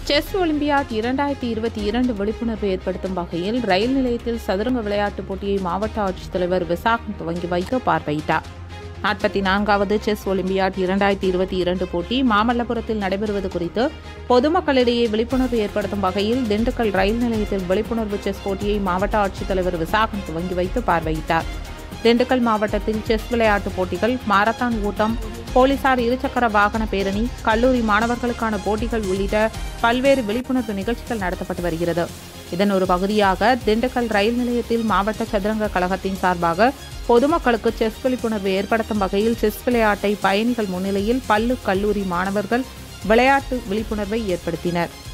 chess olympiad இரண்டாயிரத்தி இருபத்தி இரண்டு விழிப்புணர்வு ஏற்படுத்தும் வகையில் ரயில் நிலையத்தில் சதுரங்க விளையாட்டுப் போட்டியை மாவட்ட ஆட்சித்தலைவர் விசாகம் துவங்கி வைத்து பார்வையிட்டார் நாற்பத்தி நான்காவது செஸ் ஒலிம்பியாட் இரண்டாயிரத்தி இருபத்தி இரண்டு போட்டி மாமல்லபுரத்தில் நடைபெறுவது குறித்து பொதுமக்களிடையே விழிப்புணர்வு ஏற்படுத்தும் வகையில் திண்டுக்கல் ரயில் நிலையத்தில் விழிப்புணர்வு செஸ் போட்டியை மாவட்ட ஆட்சித்தலைவர் விசாகம் துவங்கி வைத்து பார்வையிட்டார் திண்டுக்கல் மாவட்டத்தில் செஸ் விளையாட்டுப் போட்டிகள் மாரத்தான் ஓட்டம் போலீசார் இருசக்கர வாகன பேரணி கல்லூரி மாணவர்களுக்கான போட்டிகள் உள்ளிட்ட பல்வேறு விழிப்புணர்வு நிகழ்ச்சிகள் நடத்தப்பட்டு வருகிறது இதன் ஒரு பகுதியாக திண்டுக்கல் ரயில் நிலையத்தில் மாவட்ட சதுரங்க கழகத்தின் சார்பாக பொதுமக்களுக்கு செஸ் விழிப்புணர்வு ஏற்படுத்தும் வகையில் செஸ் விளையாட்டை பயணிகள் முன்னிலையில் பள்ளு கல்லூரி மாணவர்கள் விளையாட்டு விழிப்புணர்வை ஏற்படுத்தினர்